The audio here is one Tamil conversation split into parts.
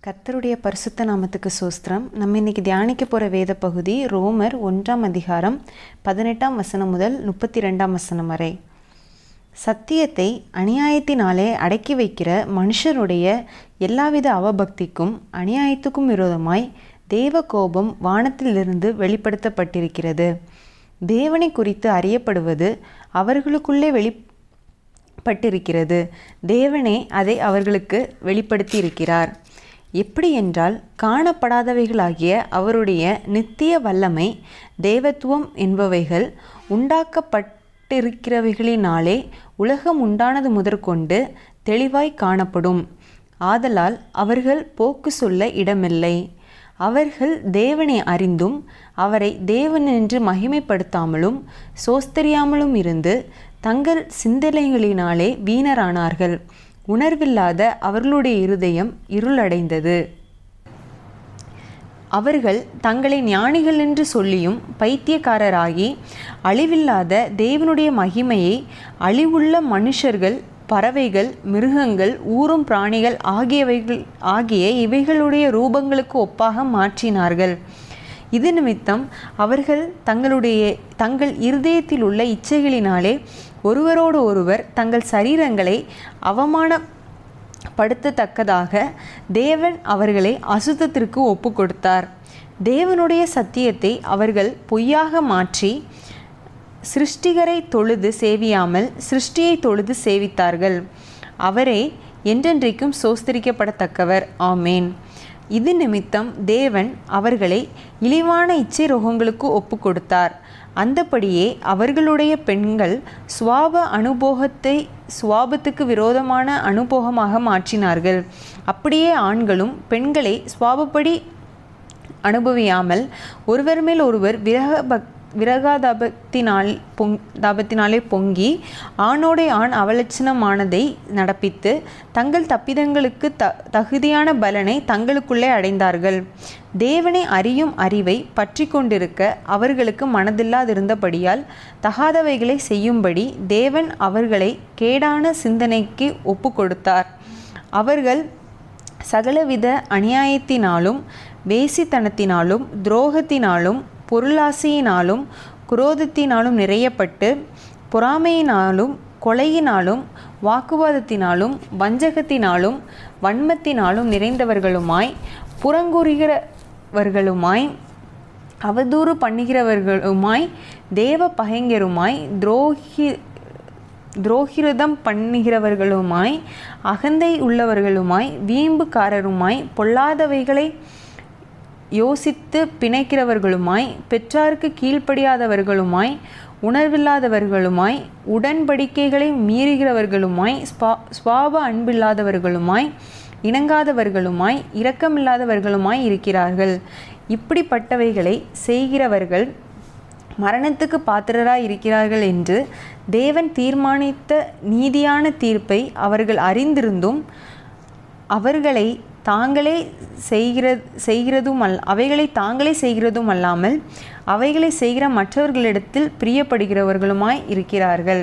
கர்த்தருடைய பரிசுத்த நாமத்துக்கு சோஸ்திரம் நம்ம இன்னைக்கு தியானிக்க போகிற வேத பகுதி ரோமர் ஒன்றாம் அதிகாரம் பதினெட்டாம் வசனம் முதல் முப்பத்தி ரெண்டாம் வசனம் வரை சத்தியத்தை அநியாயத்தினாலே அடக்கி வைக்கிற மனுஷருடைய எல்லாவித அவபக்திக்கும் அநியாயத்துக்கும் விரோதமாய் தேவ கோபம் வானத்திலிருந்து வெளிப்படுத்தப்பட்டிருக்கிறது தேவனை குறித்து அறியப்படுவது அவர்களுக்குள்ளே வெளிப்பட்டிருக்கிறது தேவனே அதை அவர்களுக்கு வெளிப்படுத்தி இருக்கிறார் எப்படி என்றால் காணப்படாதவைகளாகிய அவருடைய நித்திய வல்லமை தேவத்துவம் என்பவைகள் உண்டாக்கப்பட்டிருக்கிறவைகளினாலே உலகம் உண்டானது முதற்கொண்டு தெளிவாய் காணப்படும் ஆதலால் அவர்கள் போக்கு சொல்ல இடமில்லை அவர்கள் தேவனை அறிந்தும் அவரை தேவனென்று மகிமைப்படுத்தாமலும் சோஸ்தரியாமலும் இருந்து தங்கள் சிந்தனைகளினாலே வீணரானார்கள் உணர்வில்லாத அவர்களுடைய இருதயம் இருளடைந்தது அவர்கள் தங்களை ஞானிகள் என்று சொல்லியும் பைத்தியக்காரராகி அழிவில்லாத தேவனுடைய மகிமையை அழிவுள்ள மனுஷர்கள் பறவைகள் மிருகங்கள் ஊறும் பிராணிகள் ஆகியவைகள் ஆகிய இவைகளுடைய ரூபங்களுக்கு ஒப்பாக மாற்றினார்கள் இது நிமித்தம் அவர்கள் தங்களுடைய தங்கள் இருதயத்தில் உள்ள இச்சைகளினாலே ஒருவரோடு ஒருவர் தங்கள் சரீரங்களை அவமானப்படுத்தத்தக்கதாக தேவன் அவர்களை அசுத்தத்திற்கு ஒப்பு கொடுத்தார் தேவனுடைய சத்தியத்தை அவர்கள் பொய்யாக மாற்றி சிருஷ்டிகரை தொழுது சேவியாமல் சிருஷ்டியை தொழுது சேவித்தார்கள் அவரே என்றென்றைக்கும் சோஸ்தரிக்கப்படத்தக்கவர் ஆமேன் இது நிமித்தம் தேவன் அவர்களை இழிவான இச்சை ரோகங்களுக்கு ஒப்பு கொடுத்தார் அந்தபடியே அவர்களுடைய பெண்கள் சுவாப அனுபோகத்தை சுவாபத்துக்கு விரோதமான அனுபோகமாக மாற்றினார்கள் அப்படியே ஆண்களும் பெண்களை சுவாபப்படி அனுபவியாமல் ஒருவர் மேல் ஒருவர் விரக பக் விரகாதாபத்தினால் பொங் தாபத்தினாலே பொங்கி ஆணோடைய ஆண் அவலட்சணமானதை நடப்பித்து தங்கள் தப்பிதங்களுக்கு த தகுதியான பலனை தங்களுக்குள்ளே அடைந்தார்கள் தேவனை அறியும் அறிவை பற்றி கொண்டிருக்க அவர்களுக்கு மனதில்லாதிருந்தபடியால் தகாதவைகளை செய்யும்படி தேவன் அவர்களை கேடான சிந்தனைக்கு ஒப்பு கொடுத்தார் அவர்கள் சகலவித அநியாயத்தினாலும் வேசித்தனத்தினாலும் துரோகத்தினாலும் பொருளாசையினாலும் குரோதத்தினாலும் நிறையப்பட்டு பொறாமையினாலும் கொலையினாலும் வாக்குவாதத்தினாலும் வஞ்சகத்தினாலும் வன்மத்தினாலும் நிறைந்தவர்களுமாய் புறங்குறுகிறவர்களுமாய் அவதூறு பண்ணுகிறவர்களுமாய் தேவ பகைஞருமாய் துரோகி துரோகிருதம் பண்ணுகிறவர்களுமாய் அகந்தை உள்ளவர்களுமாய் வீம்புக்காரருமாய் பொல்லாதவைகளை யோசித்து பிணைக்கிறவர்களுமாய் பெற்றாருக்கு கீழ்ப்படியாதவர்களுமாய் உணர்வில்லாதவர்களுமாய் உடன்படிக்கைகளை மீறுகிறவர்களுமாய் ஸ்பா சுவாப அன்பில்லாதவர்களுமாய் இணங்காதவர்களுமாய் இரக்கமில்லாதவர்களுமாய் இருக்கிறார்கள் இப்படிப்பட்டவைகளை செய்கிறவர்கள் மரணத்துக்கு பாத்திரராய் இருக்கிறார்கள் என்று தேவன் தீர்மானித்த நீதியான தீர்ப்பை அவர்கள் அறிந்திருந்தும் அவர்களை தாங்களே செய்கிற செய்கிறதும் அல் அவைகளை தாங்களே செய்கிறதும் அல்லாமல் அவைகளை செய்கிற மற்றவர்களிடத்தில் பிரியப்படுகிறவர்களுமாய் இருக்கிறார்கள்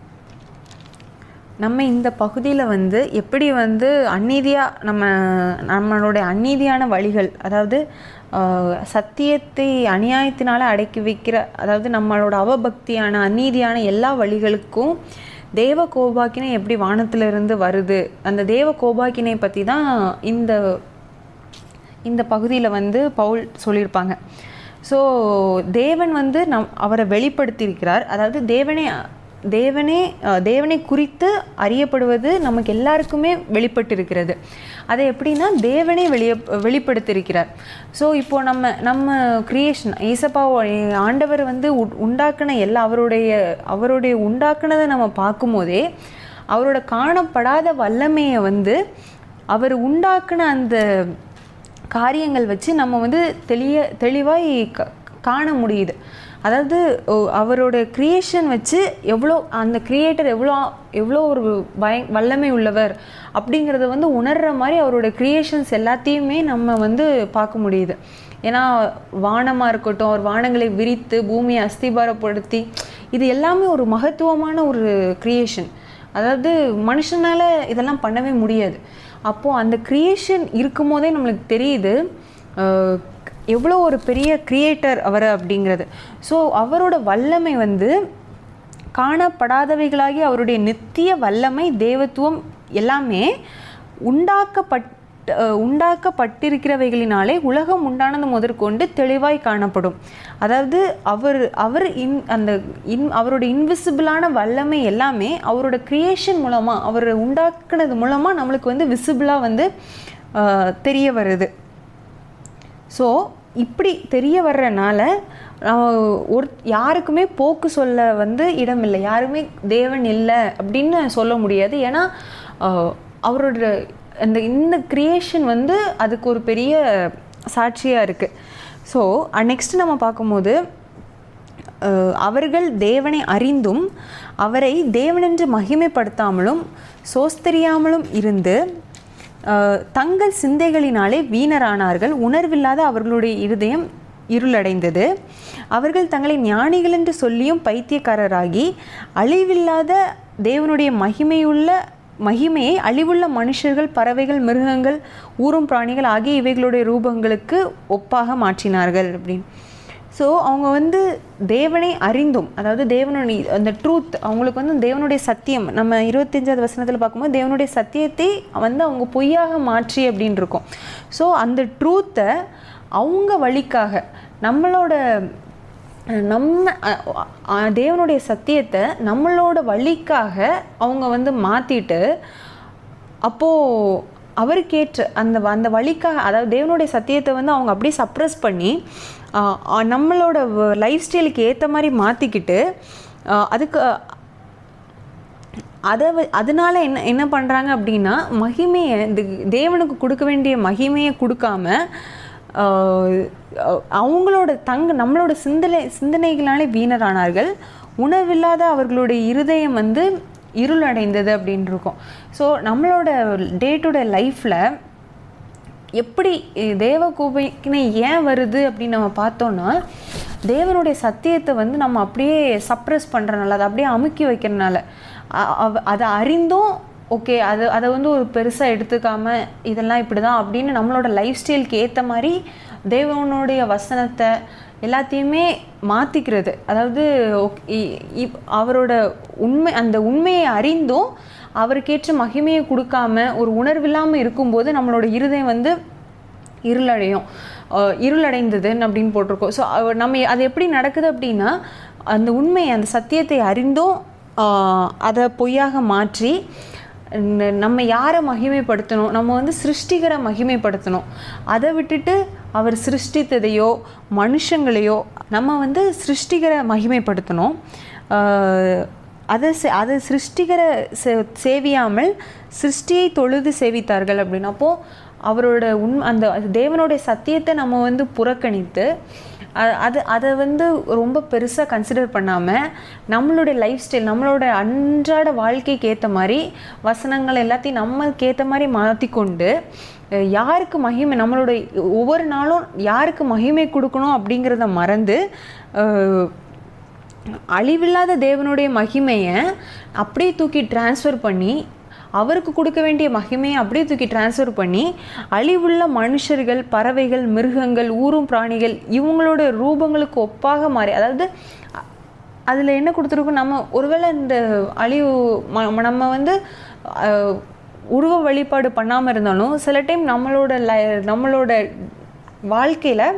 நம்ம இந்த பகுதியில் வந்து எப்படி வந்து அந்நீதியாக நம்ம நம்மளுடைய அந்நீதியான வழிகள் அதாவது சத்தியத்தை அநியாயத்தினால அடக்கி வைக்கிற அதாவது நம்மளோட அவபக்தியான அந்நீதியான எல்லா வழிகளுக்கும் தேவ கோபாக்கினை எப்படி வானத்திலிருந்து வருது அந்த தேவ கோபாக்கினை பற்றி தான் இந்த இந்த பகுதியில் வந்து பவுல் சொல்லியிருப்பாங்க ஸோ தேவன் வந்து நம் அவரை வெளிப்படுத்தியிருக்கிறார் அதாவது தேவனே தேவனே தேவனை குறித்து அறியப்படுவது நமக்கு எல்லாருக்குமே வெளிப்பட்டிருக்கிறது அதை எப்படின்னா தேவனே வெளிய வெளிப்படுத்தியிருக்கிறார் ஸோ இப்போ நம்ம நம்ம கிரியேஷன் ஏசப்பா ஆண்டவர் வந்து உண்டாக்குன எல்லா அவருடைய அவருடைய உண்டாக்குனதை நம்ம பார்க்கும்போதே அவரோட காணப்படாத வல்லமையை வந்து அவர் உண்டாக்குன அந்த காரியங்கள் வச்சு நம்ம வந்து தெளிய தெளிவாய் காண முடியுது அதாவது அவரோட க்ரியேஷன் வச்சு எவ்வளோ அந்த க்ரியேட்டர் எவ்வளோ எவ்வளோ ஒரு பய வல்லமை உள்ளவர் அப்படிங்கிறத வந்து உணர்கிற மாதிரி அவரோட க்ரியேஷன்ஸ் எல்லாத்தையுமே நம்ம வந்து பார்க்க முடியுது ஏன்னா வானமாக இருக்கட்டும் அவர் வானங்களை விரித்து பூமியை அஸ்திபாரப்படுத்தி இது எல்லாமே ஒரு மகத்துவமான ஒரு க்ரியேஷன் அதாவது மனுஷனால இதெல்லாம் பண்ணவே முடியாது அப்போது அந்த க்ரியேஷன் இருக்கும் போதே நம்மளுக்கு தெரியுது அஹ், எவ்வளோ ஒரு பெரிய கிரியேட்டர் அவர் அப்படிங்கிறது ஸோ அவரோட வல்லமை வந்து காணப்படாதவைகளாகி அவருடைய நித்திய வல்லமை தேவத்துவம் எல்லாமே உண்டாக்கப்பட் அஹ் உண்டாக்கப்பட்டிருக்கிறவைகளினாலே உலகம் உண்டானது முதற்கொண்டு தெளிவாய் காணப்படும் அதாவது அவர் அவர் இன் அந்த இன் அவரோட இன்விசிபிளான வல்லமை எல்லாமே அவரோட கிரியேஷன் மூலமாக அவர் உண்டாக்குனது மூலமாக நம்மளுக்கு வந்து விசிபிளாக வந்து அஹ், தெரிய வருது ஸோ இப்படி தெரிய வர்றனால அஹ், ஒரு யாருக்குமே போக்கு சொல்ல வந்து இடம் இல்லை யாருமே தேவன் இல்லை அப்படின்னு சொல்ல முடியாது ஏன்னா அஹ், அவரோட அந்த இந்த கிரியேஷன் வந்து அதுக்கு ஒரு பெரிய சாட்சியாக இருக்குது ஸோ நெக்ஸ்ட் நம்ம பார்க்கும்போது அஹ், அவர்கள் தேவனை அறிந்தும் அவரை தேவனென்று மகிமைப்படுத்தாமலும் சோஸ்தரியாமலும் இருந்து அஹ், தங்கள் சிந்தைகளினாலே வீணரானார்கள் உணர்வில்லாத அவர்களுடைய இருதயம் இருளடைந்தது அவர்கள் தங்களை ஞானிகள் என்று சொல்லியும் பைத்தியக்காரராகி அழிவில்லாத தேவனுடைய மகிமையுள்ள மகிமையை அழிவுள்ள மனுஷர்கள் பறவைகள் மிருகங்கள் ஊரும் பிராணிகள் ஆகிய இவைகளுடைய ரூபங்களுக்கு ஒப்பாக மாற்றினார்கள் அப்படின்னு ஸோ அவங்க வந்து தேவனை அறிந்தும் அதாவது தேவனுடைய அந்த ட்ரூத் அவங்களுக்கு வந்து தேவனுடைய சத்தியம் நம்ம இருபத்தஞ்சாவது வசனத்தில் பார்க்கும்போது தேவனுடைய சத்தியத்தை வந்து அவங்க பொய்யாக மாற்றி அப்படின்னு இருக்கும் ஸோ அந்த ட்ரூத்தை அவங்க வழிக்காக நம்மளோட நம்ம அ- அ- தேவனுடைய சத்தியத்தை நம்மளோட வழிக்காக அவங்க வந்து மாற்றிட்டு அப்போது அவருக்கேற்ற அந்த அந்த வழிக்காக அதாவது தேவனுடைய சத்தியத்தை வந்து அவங்க அப்படியே சப்ரஸ் பண்ணி ஆ, ஆ, நம்மளோட லைஃப் ஸ்டைலுக்கு ஏற்ற மாதிரி மாற்றிக்கிட்டு அதுக்கு அதை வ- அதனால என்ன என்ன பண்ணுறாங்க அப்படின்னா மகிமையை இந்த தேவனுக்கு கொடுக்க வேண்டிய மகிமையை கொடுக்காம ஆஹ், அஹ், அவங்களோட தங்க நம்மளோட சிந்தனை சிந்தனைகளாலே வீணரானார்கள் உணவில்லாத அவர்களுடைய இருதயம் வந்து இருளடைந்தது அப்படின்னு இருக்கும் ஸோ நம்மளோட டே டு டே லைஃப்பில் எப்படி இ- தேவ கோபைக்கினை ஏன் வருது அப்படின்னு நம்ம பார்த்தோம்னா தேவனுடைய சத்தியத்தை வந்து நம்ம அப்படியே சப்ரஸ் பண்ணுறனால அதை அப்படியே அமுக்கி வைக்கிறனால அ- அவ- அதை அறிந்தும் ஓகே அது அதை வந்து ஒரு பெருசாக எடுத்துக்காம இதெல்லாம் இப்படி தான் அப்படின்னு நம்மளோட லைஃப் ஸ்டைலுக்கு ஏற்ற மாதிரி தேவனுடைய வசனத்தை எல்லாத்தையுமே மாற்றிக்கிறது அதாவது ok- இ- இப்- அவரோட உண்மை அந்த உண்மையை அறிந்தும் அவருக்கேற்ற மகிமையை கொடுக்காம ஒரு உணர்வில்லாமல் இருக்கும்போது நம்மளோட இருதயம் வந்து இருளடையும் அஹ் இருளடைந்ததுன்னு அப்படின்னு போட்டிருக்கோம் ஸோ நம்ம அது எப்படி நடக்குது அப்படின்னா அந்த உண்மையை அந்த சத்தியத்தை அறிந்தும் ஆஹ் அதை பொய்யாக மாற்றி ந- நம்ம யாரை மகிமைப்படுத்தணும் நம்ம வந்து சிருஷ்டிகரை மகிமைப்படுத்தணும் அதை விட்டுட்டு அவர் சிருஷ்டித்ததையோ மனுஷங்களையோ நம்ம வந்து சிருஷ்டிகரை மகிமைப்படுத்தணும் ஆஹ் அதை செ- அதை சிருஷ்டிகர சே- சேவியாமல் சிருஷ்டியை தொழுது சேவித்தார்கள் அப்படின்னு அப்போ அவரோட உண் அந்த அது தேவனுடைய சத்தியத்தை நம்ம வந்து புறக்கணித்து அ- அது அதை வந்து ரொம்ப பெருசாக கன்சிடர் பண்ணாமல் நம்மளுடைய லைஃப் ஸ்டைல் நம்மளோட அன்றாட வாழ்க்கைக்கு ஏற்ற மாதிரி வசனங்கள் எல்லாத்தையும் நம்மளுக்கு ஏற்ற மாதிரி மாற்றிக்கொண்டு அஹ் யாருக்கு மகிமை நம்மளோட ஒவ்வொரு நாளும் யாருக்கு மகிமை கொடுக்கணும் அப்படிங்கிறத மறந்து அஹ் அழிவில்லாத தேவனுடைய மகிமையை அப்படியே தூக்கி ட்ரான்ஸ்ஃபர் பண்ணி அவருக்கு கொடுக்க வேண்டிய மகிமையை அப்படியே தூக்கி ட்ரான்ஸ்ஃபர் பண்ணி அழிவுள்ள மனுஷர்கள் பறவைகள் மிருகங்கள் ஊரும் பிராணிகள் இவங்களோட ரூபங்களுக்கு ஒப்பாக மாறி அதாவது அதில் என்ன கொடுத்துருக்கோம் நம்ம ஒருவேளை இந்த அழிவு ம- நம்ம வந்து அஹ், உருவ வழிபாடு பண்ணாமல் இருந்தாலும் சில டைம் நம்மளோட லை நம்மளோட வாழ்க்கையில்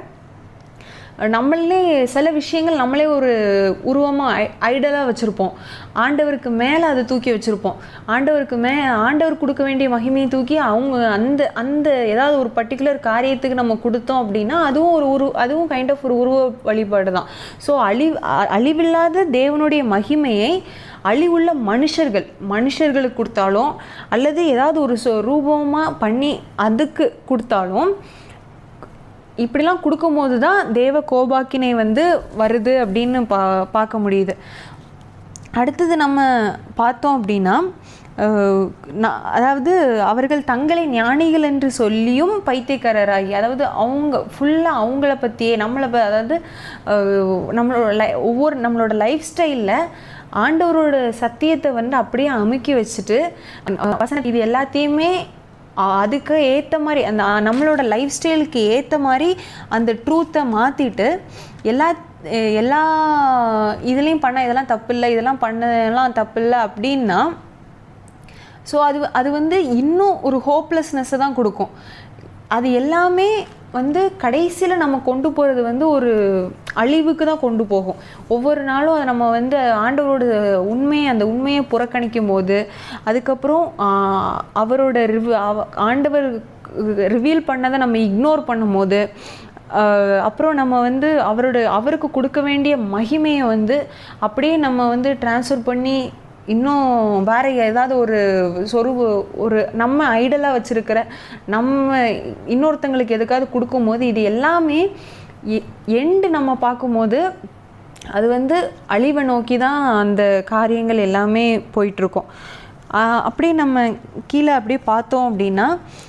நம்மளே சில விஷயங்கள் நம்மளே ஒரு உருவமாக ஐ ஐடலாக வச்சுருப்போம் ஆண்டவருக்கு மேலே அதை தூக்கி வச்சுருப்போம் ஆண்டவருக்கு மே ஆண்டவர் கொடுக்க வேண்டிய மகிமையை தூக்கி அவங்க அந்த அந்த ஏதாவது ஒரு பர்டிகுலர் காரியத்துக்கு நம்ம கொடுத்தோம் அப்படின்னா அதுவும் ஒரு உரு அதுவும் கைண்ட் ஆஃப் ஒரு உருவ வழிபாடு தான் ஸோ அழிவு அ- அழிவில்லாத தேவனுடைய மகிமையை அழிவுள்ள மனுஷர்கள் மனுஷர்களுக்கு கொடுத்தாலும் அல்லது ஏதாவது ஒரு சொ ரூபமாக பண்ணி அதுக்கு கொடுத்தாலும் இப்படிலாம் கொடுக்கும்போது தான் தேவ கோபாக்கினை வந்து வருது அப்படின்னு பா பார்க்க முடியுது அடுத்தது நம்ம பார்த்தோம் அப்படின்னா அஹ், நா- அதாவது அவர்கள் தங்களை ஞானிகள் என்று சொல்லியும் பைத்தியக்காரராகி அதாவது அவங்க ஃபுல்லாக அவங்கள பற்றியே நம்மளை ப- அதாவது அஹ், நம்மளோட லை ஒவ்வொரு நம்மளோட லைஃப் ஸ்டைலில் ஆண்டவரோட சத்தியத்தை வந்து அப்படியே அமுக்கி வச்சுட்டு அஹ் வசன இது எல்லாத்தையுமே அ- அதுக்கு ஏற்ற மாதிரி அந்த அ, நம்மளோட லைஃப் ஸ்டைலுக்கு ஏற்ற மாதிரி அந்த ட்ரூத்தை மாற்றிட்டு எல்லா எ- எல்லா இதுலேயும் பண்ண இதெல்லாம் தப்பு இல்லை இதெல்லாம் பண்ணலாம் தப்பு இல்லை அப்படின்னா ஸோ அது அது வந்து இன்னும் ஒரு ஹோப்லெஸ்னஸை தான் கொடுக்கும் அது எல்லாமே வந்து கடைசியில் நம்ம கொண்டு போகிறது வந்து ஒரு அழிவுக்கு தான் கொண்டு போகும் ஒவ்வொரு நாளும் அதை நம்ம வந்து ஆண்டவரோட உண்மையை அந்த உண்மையை புறக்கணிக்கும் போது அதுக்கப்புறம் ஆஹ், அவரோட ரிவ் அவ ஆண்டவர் ரிவீல் பண்ணதை நம்ம இக்னோர் பண்ணும்போது ஆஹ், அப்புறம் நம்ம வந்து அவரோட அவருக்கு கொடுக்க வேண்டிய மகிமையை வந்து அப்படியே நம்ம வந்து ட்ரான்ஸ்ஃபர் பண்ணி இன்னும் வேற ஏதாவது ஒரு சொருவு ஒரு நம்ம ஐடலாக வச்சிருக்கிற நம்ம இன்னொருத்தங்களுக்கு எதுக்காவது கொடுக்கும்போது இது எல்லாமே எண்டு நம்ம பார்க்கும்போது அது வந்து அழிவை நோக்கி தான் அந்த காரியங்கள் எல்லாமே போயிட்டுருக்கோம் அப்படியே நம்ம கீழே அப்படியே பார்த்தோம் அப்படின்னா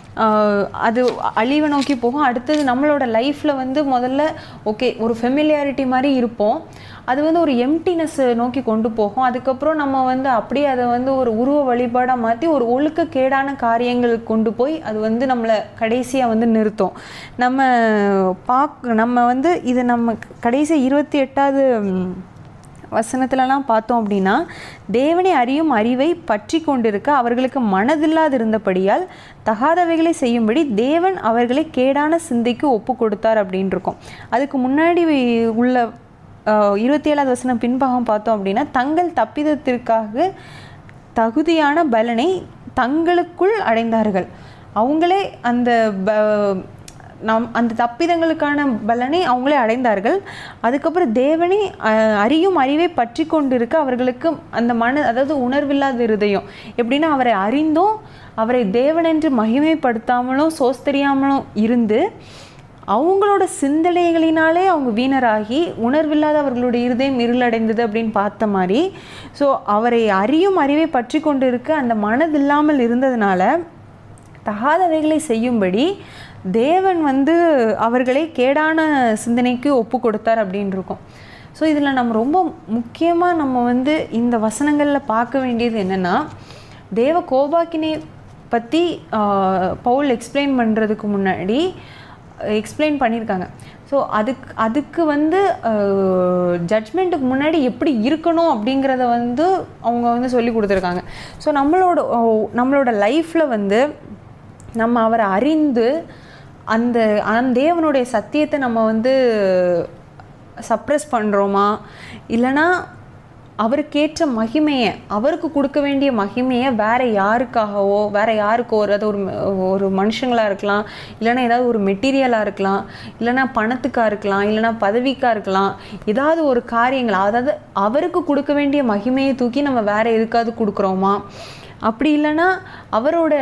ஆஹ் அது அழிவை நோக்கி போகும் அடுத்தது நம்மளோட லைஃப்பில் வந்து முதல்ல ஓகே ஒரு ஃபெமிலியாரிட்டி மாதிரி இருப்போம் அது வந்து ஒரு எம்டினஸ் நோக்கி கொண்டு போகும் அதுக்கப்புறம் நம்ம வந்து அப்படியே அதை வந்து ஒரு உருவ வழிபாடாக மாற்றி ஒரு ஒழுக்கக்கேடான காரியங்களுக்கு கொண்டு போய் அது வந்து நம்மளை கடைசியாக வந்து நிறுத்தும் நம்ம பாக் நம்ம வந்து இது நம்ம கடைசி இருபத்தி எட்டாவது ம், வசனத்துலலாம் பார்த்தோம் அப்படின்னா தேவனை அறியும் அறிவை பற்றி கொண்டிருக்க அவர்களுக்கு மனதில்லாது இருந்தபடியால் தகாதவைகளை செய்யும்படி தேவன் அவர்களை கேடான சிந்தைக்கு ஒப்பு கொடுத்தார் அப்படின்னு இருக்கும் அதுக்கு முன்னாடி உள்ள ஆஹ், இருபத்தி ஏழாவது வசனம் பின்பாகம் பார்த்தோம் அப்படின்னா தங்கள் தப்பிதத்திற்காக தகுதியான பலனை தங்களுக்குள் அடைந்தார்கள் அவங்களே அந்த ப- நம் அந்த தப்பிதங்களுக்கான பலனை அவங்களே அடைந்தார்கள் அதுக்கப்புறம் தேவனை அஹ், அறியும் அறிவை பற்றி கொண்டிருக்க அவர்களுக்கு அந்த மன அதாவது உணர்வில்லாத இருதயம் எப்படின்னா அவரை அறிந்தும் அவரை தேவனென்று மகிமைப்படுத்தாமலும் சோஸ்தரியாமலும் இருந்து அவங்களோட சிந்தனைகளினாலே அவங்க வீணராகி உணர்வில்லாத அவர்களுடைய இருதயம் இருளடைந்தது அப்படின்னு பார்த்த மாதிரி ஸோ அவரை அறியும் அறிவை பற்றி கொண்டு இருக்க அந்த மனதில்லாமல் இருந்ததுனால தகாதவைகளை செய்யும்படி தேவன் வந்து அவர்களை கேடான சிந்தனைக்கு ஒப்பு கொடுத்தார் அப்படின்னு இருக்கும் ஸோ இதில் நம்ம ரொம்ப முக்கியமாக நம்ம வந்து இந்த வசனங்களில் பார்க்க வேண்டியது என்னென்னா தேவ கோபாக்கினை பற்றி பவுல் எக்ஸ்பிளைன் பண்ணுறதுக்கு முன்னாடி எக்ஸ்பிளைன் பண்ணியிருக்காங்க ஸோ அதுக்கு அதுக்கு வந்து ஜட்ஜ்மெண்ட்டுக்கு முன்னாடி எப்படி இருக்கணும் அப்படிங்கிறத வந்து அவங்க வந்து சொல்லி கொடுத்துருக்காங்க ஸோ நம்மளோட அஹ், நம்மளோட லைஃப்பில் வந்து நம்ம அவரை அறிந்து அந்த அந்த தேவனுடைய சத்தியத்தை நம்ம வந்து சப்ரஸ் பண்ணுறோமா இல்லைனா அவருக்கேற்ற மகிமையை அவருக்கு கொடுக்க வேண்டிய மகிமையை வேற யாருக்காகவோ வேற யாருக்கோ ஒரு அது ஒரு ம- ஒரு மனுஷங்களாக இருக்கலாம் இல்லைன்னா ஏதாவது ஒரு மெட்டீரியலாக இருக்கலாம் இல்லைன்னா பணத்துக்காக இருக்கலாம் இல்லைன்னா பதவிக்காக இருக்கலாம் ஏதாவது ஒரு காரியங்கள் அதாவது அவருக்கு கொடுக்க வேண்டிய மகிமையை தூக்கி நம்ம வேற எதுக்காவது கொடுக்குறோமா அப்படி இல்லைன்னா அவரோட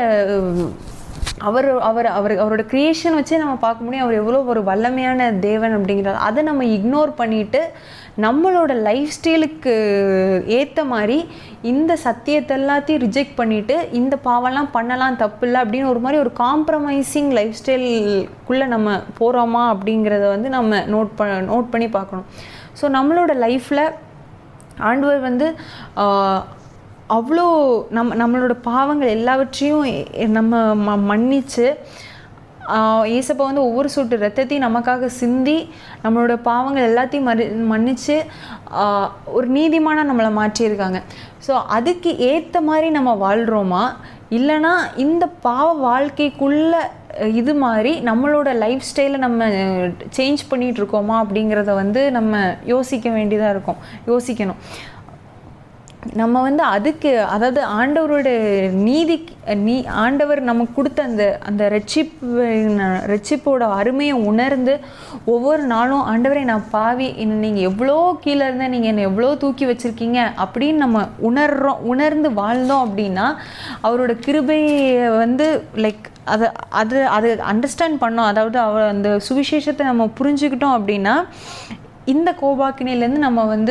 அவர் அவர் அவர் அவரோட க்ரியேஷன் வச்சே நம்ம பார்க்க முடியும் அவர் எவ்வளோ ஒரு வல்லமையான தேவன் அப்படிங்கிறது அதை நம்ம இக்னோர் பண்ணிட்டு நம்மளோட லைஃப் ஸ்டைலுக்கு ஏற்ற மாதிரி இந்த சத்தியத்தை எல்லாத்தையும் ரிஜெக்ட் பண்ணிட்டு இந்த பாவம்லாம் பண்ணலாம் தப்பு இல்லை அப்படின்னு ஒரு மாதிரி ஒரு காம்ப்ரமைசிங் லைஃப் ஸ்டைல்குள்ளே நம்ம போகிறோமா அப்படிங்கிறத வந்து நம்ம நோட் ப நோட் பண்ணி பார்க்கணும் ஸோ நம்மளோட லைஃப்பில் ஆண்டவர் வந்து ஆஹ், அவ்வளோ நம் நம்மளோட பாவங்கள் எல்லாவற்றையும் எ- நம்ம ம மன்னிச்சு ஏசப்பா வந்து ஒவ்வொரு சொட்டு ரத்தத்தையும் நமக்காக சிந்தி நம்மளோட பாவங்கள் எல்லாத்தையும் மறு மன்னிச்சு ஆஹ், ஒரு நீதிமானாக நம்மளை மாற்றியிருக்காங்க ஸோ அதுக்கு ஏற்ற மாதிரி நம்ம வாழ்கிறோமா இல்லைனா இந்த பாவ வாழ்க்கைக்குள்ள அஹ், இது மாதிரி நம்மளோட லைஃப் ஸ்டைலை நம்ம சேஞ்ச் பண்ணிட்டு இருக்கோமா அப்படிங்கிறத வந்து நம்ம யோசிக்க வேண்டியதாக இருக்கும் யோசிக்கணும் நம்ம வந்து அதுக்கு அதாவது ஆண்டவரோட நீதி நீ ஆண்டவர் நமக்கு கொடுத்த அந்த அந்த ரெட்சிப்பு ரெட்சிப்போட அருமையை உணர்ந்து ஒவ்வொரு நாளும் ஆண்டவரை நான் பாவி என்ன நீங்கள் எவ்வளோ கீழே இருந்தேன் நீங்கள் என்னை எவ்வளோ தூக்கி வச்சுருக்கீங்க அப்படின்னு நம்ம உணர்றோம் உணர்ந்து வாழ்ந்தோம் அப்படின்னா அவரோட கிருபையை வந்து லைக் அதை அது அது அண்டர்ஸ்டாண்ட் பண்ணோம் அதாவது அவர் அந்த சுவிசேஷத்தை நம்ம புரிஞ்சுக்கிட்டோம் அப்படின்னா இந்த கோபாக்கினிலேருந்து நம்ம வந்து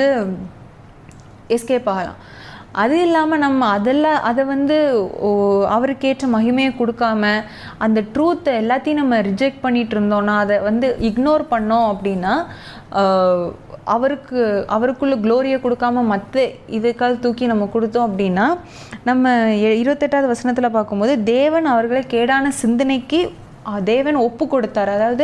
எஸ்கேப் ஆகலாம் அது இல்லாமல் நம்ம அதெல்லாம் அதை வந்து ஓ, அவருக்கேற்ற மகிமையை கொடுக்காம அந்த ட்ரூத்தை எல்லாத்தையும் நம்ம ரிஜெக்ட் பண்ணிட்டு இருந்தோம்னா அதை வந்து இக்னோர் பண்ணோம் அப்படின்னா ஆஹ், அவருக்கு அவருக்குள்ள க்ளோரியை கொடுக்காம மற்ற இதுக்காக தூக்கி நம்ம கொடுத்தோம் அப்படின்னா நம்ம எ- இருபத்தெட்டாவது வசனத்தில் பார்க்கும்போது தேவன் அவர்களை கேடான சிந்தனைக்கு அஹ், தேவன் ஒப்பு கொடுத்தார் அதாவது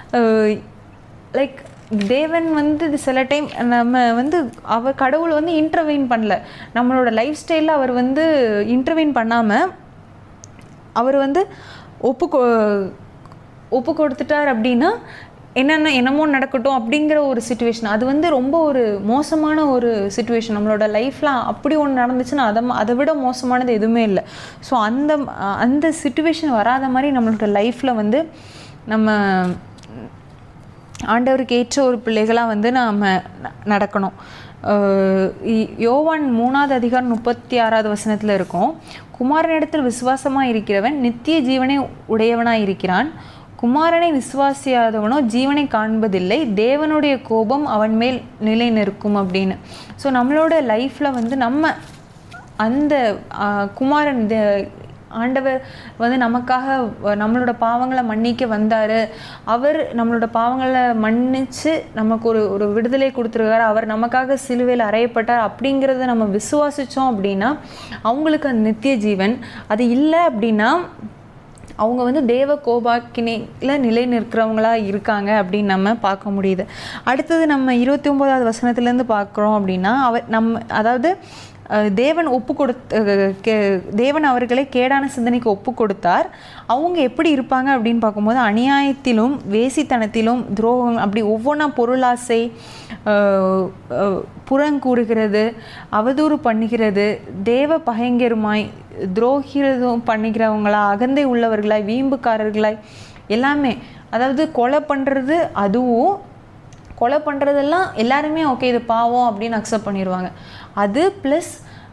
லைக் தேவன் வந்து இது சில டைம் நம்ம வந்து அவர் கடவுள் வந்து இன்டர்வீன் பண்ணல நம்மளோட லைஃப் ஸ்டைலில் அவர் வந்து இன்டர்வீன் பண்ணாமல் அவர் வந்து ஒப்பு கொ ஒப்பு கொடுத்துட்டார் அப்படின்னா என்னென்ன என்னமோ நடக்கட்டும் அப்படிங்கிற ஒரு சுச்சுவேஷன் அது வந்து ரொம்ப ஒரு மோசமான ஒரு சுச்சுவேஷன் நம்மளோட லைஃப்பில் அப்படி ஒன்று நடந்துச்சுன்னா அதை ம- அதை விட மோசமானது எதுவுமே இல்லை ஸோ அந்த அந்த சுச்சுவேஷன் வராத மாதிரி நம்மளோட லைஃப்பில் வந்து நம்ம ஆண்டவருக்கு ஏற்ற ஒரு பிள்ளைகளாக வந்து நாம் நடக்கணும் அஹ் இ- யோவான் மூணாவது அதிகாரம் முப்பத்தி ஆறாவது வசனத்தில் இருக்கும் குமாரனிடத்தில் விசுவாசமாக இருக்கிறவன் நித்திய ஜீவனை உடையவனாய் இருக்கிறான் குமாரனை விசுவாசியாதவனோ ஜீவனை காண்பதில்லை தேவனுடைய கோபம் அவன் மேல் நிலை நிற்கும் அப்படின்னு ஸோ நம்மளோட லைஃப்பில் வந்து நம்ம அந்த ஆஹ், குமாரன் த- ஆண்டவர் வந்து நமக்காக வ- நம்மளோட பாவங்களை மன்னிக்க வந்தார் அவர் நம்மளோட பாவங்களை மன்னிச்சு நமக்கு ஒரு ஒரு விடுதலை கொடுத்துருக்காரு அவர் நமக்காக சிலுவையில் அறையப்பட்டார் அப்படிங்கிறத நம்ம விசுவாசித்தோம் அப்படின்னா அவங்களுக்கு அந்த நித்திய ஜீவன் அது இல்லை அப்படின்னா அவங்க வந்து தேவ கோபாக்கினையில் நிலை நிற்கிறவங்களா இருக்காங்க அப்படின்னு நம்ம பார்க்க முடியுது அடுத்தது நம்ம இருபத்தி ஒம்போதாவது வசனத்துலேருந்து பார்க்குறோம் அப்படின்னா அவர் நம்ம அதாவது அஹ், தேவன் ஒப்பு கொடுத்த அஹ், கே- தேவன் அவர்களை கேடான சிந்தனைக்கு ஒப்பு கொடுத்தார் அவங்க எப்படி இருப்பாங்க அப்படின்னு பார்க்கும்போது அநியாயத்திலும் வேசித்தனத்திலும் துரோகம் அப்படி ஒவ்வொன்றா பொருளாசை அஹ், அஹ், புறங்கூறுகிறது அவதூறு பண்ணுகிறது தேவ பகைங்கருமாய் துரோகிரதும் பண்ணுகிறவங்களா அகந்தை உள்ளவர்களாய் வீம்புக்காரர்களாய் எல்லாமே அதாவது கொலை பண்ணுறது அதுவும் கொலை பண்ணுறதெல்லாம் எல்லாருமே ஓகே இது பாவம் அப்படின்னு அக்செப்ட் பண்ணிடுவாங்க அது ப்ளஸ்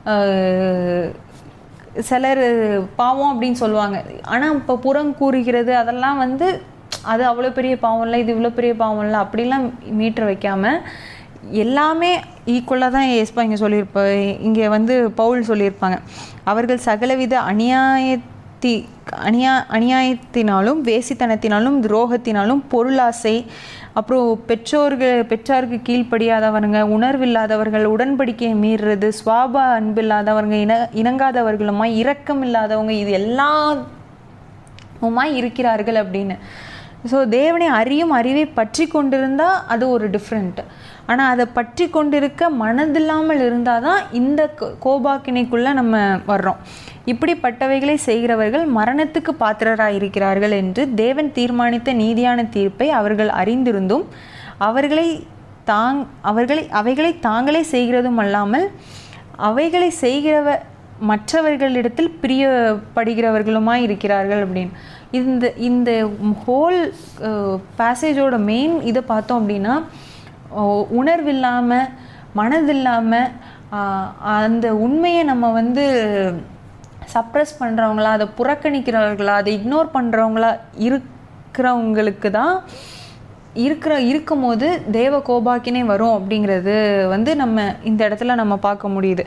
சிலர் பாவம் அப்படின்னு சொல்லுவாங்க ஆனால் இப்போ புறம் கூறுகிறது அதெல்லாம் வந்து அது அவ்வளோ பெரிய பாவம் இல்லை இது இவ்வளோ பெரிய பாவம் இல்லை அப்படிலாம் மீட்டர் வைக்காம எல்லாமே ஈக்குவலாக தான் ஏஸ்பா இங்கே சொல்லியிருப்ப இங்கே வந்து பவுல் சொல்லியிருப்பாங்க அவர்கள் சகலவித அநியாயத்தி அநியா அநியாயத்தினாலும் வேசித்தனத்தினாலும் துரோகத்தினாலும் பொருளாசை அப்புறம் பெற்றோர்கள் பெற்றாருக்கு கீழ்ப்படியாதவருங்க உணர்வில்லாதவர்கள் உடன்படிக்கையை மீறுறது சுவாப அன்பில்லாதவங்க இன இணங்காதவர்களுமாய் இரக்கம் இல்லாதவங்க இது எல்லாமுமாய் இருக்கிறார்கள் அப்படின்னு ஸோ தேவனை அறியும் அறிவை பற்றி கொண்டிருந்தால் அது ஒரு டிஃப்ரெண்ட் ஆனால் அதை பற்றி கொண்டிருக்க மனதில்லாமல் இருந்தால் தான் இந்த கோ- கோபாக்கினைக்குள்ளே நம்ம வர்றோம் இப்படிப்பட்டவைகளை செய்கிறவர்கள் மரணத்துக்கு பாத்திரராக இருக்கிறார்கள் என்று தேவன் தீர்மானித்த நீதியான தீர்ப்பை அவர்கள் அறிந்திருந்தும் அவர்களை தாங் அவர்களை அவைகளை தாங்களே செய்கிறதும் அல்லாமல் அவைகளை செய்கிறவ மற்றவர்களிடத்தில் பிரியப்படுகிறவர்களுமாய் இருக்கிறார்கள் அப்படின்னு இந்த இந்த ஹோல் பேசேஜோட மெயின் இதை பார்த்தோம் அப்படின்னா அஹ், உணர்வில்லாமல் மனதில்லாமல் அந்த உண்மையை நம்ம வந்து சப்ரஸ் பண்ணுறவங்களா அதை புறக்கணிக்கிறவர்களா அதை இக்னோர் பண்ணுறவங்களா இருக்கிறவங்களுக்கு தான் இருக்கிற இருக்கும்போது தேவ கோபாக்கினே வரும் அப்படிங்கிறது வந்து நம்ம இந்த இடத்துல நம்ம பார்க்க முடியுது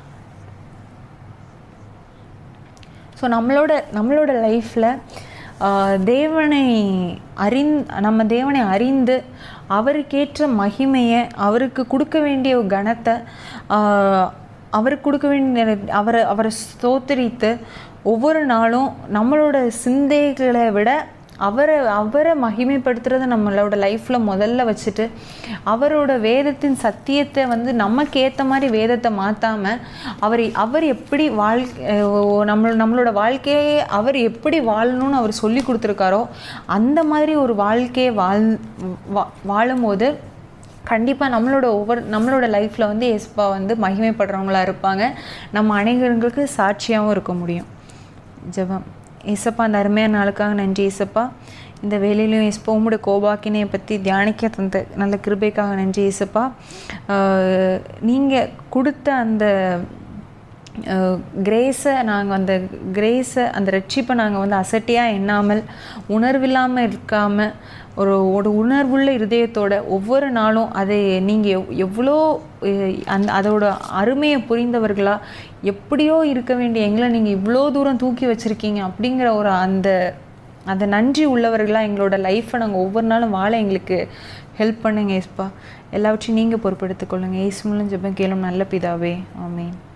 ஸோ நம்மளோட நம்மளோட லைஃப்பில் தேவனை அறிந் நம்ம தேவனை அறிந்து அவருக்கேற்ற மகிமையை அவருக்கு கொடுக்க வேண்டிய கணத்தை ஆஹ், அவருக்கு கொடுக்க வேண்டிய அவரை அவரை ஸ்தோத்திரித்து ஒவ்வொரு நாளும் நம்மளோட சிந்தைகளை விட அவரை அவரை மகிமைப்படுத்துறத நம்மளோட லைஃப்பில் முதல்ல வச்சுட்டு அவரோட வேதத்தின் சத்தியத்தை வந்து நமக்கு ஏற்ற மாதிரி வேதத்தை மாற்றாமல் அவர் அவர் எப்படி வாழ் அஹ் நம்ம நம்மளோட வாழ்க்கையை அவர் எப்படி வாழணும்னு அவர் சொல்லி கொடுத்துருக்காரோ அந்த மாதிரி ஒரு வாழ்க்கையை வாழ் வா- வாழும்போது கண்டிப்பாக நம்மளோட ஒவ்வொரு நம்மளோட லைஃப்பில் வந்து எஸ்பா வந்து மகிமைப்படுறவங்களா இருப்பாங்க நம்ம அனைவர்களுக்கு சாட்சியாகவும் இருக்க முடியும் ஜெபம் ஏசப்பா அந்த அருமையான நாளுக்காக நன்றி ஏசப்பா இந்த வேலையிலும் ஏசப்பா உம்முடைய கோபாக்கினையை பற்றி தியானிக்க தந்த நல்ல கிருபைக்காக நன்றி ஏசப்பா நீங்கள் கொடுத்த அந்த கிரேஸை நாங்கள் அந்த கிரேஸை அந்த ரட்சிப்பை நாங்கள் வந்து அசட்டியாக எண்ணாமல் உணர்வில்லாமல் இருக்காமல் ஒரு ஒரு உணர்வுள்ள இருதயத்தோட ஒவ்வொரு நாளும் அதை நீங்கள் எவ் எவ்வளோ அஹ், அந்த அதோட அருமையை புரிந்தவர்களா எப்படியோ இருக்க வேண்டிய எங்களை நீங்கள் இவ்வளோ தூரம் தூக்கி வச்சுருக்கீங்க அப்படிங்கிற ஒரு அந்த அந்த நன்றி உள்ளவர்களாக எங்களோட லைஃப்பை நாங்கள் ஒவ்வொரு நாளும் வாழ எங்களுக்கு ஹெல்ப் பண்ணுங்க ஏஸ்பா எல்லாவற்றையும் நீங்கள் பொறுப்பெடுத்துக்கொள்ளுங்க ஏசு மூலம் ஜெபம் கேளும் நல்ல பிதாவே ஆமென்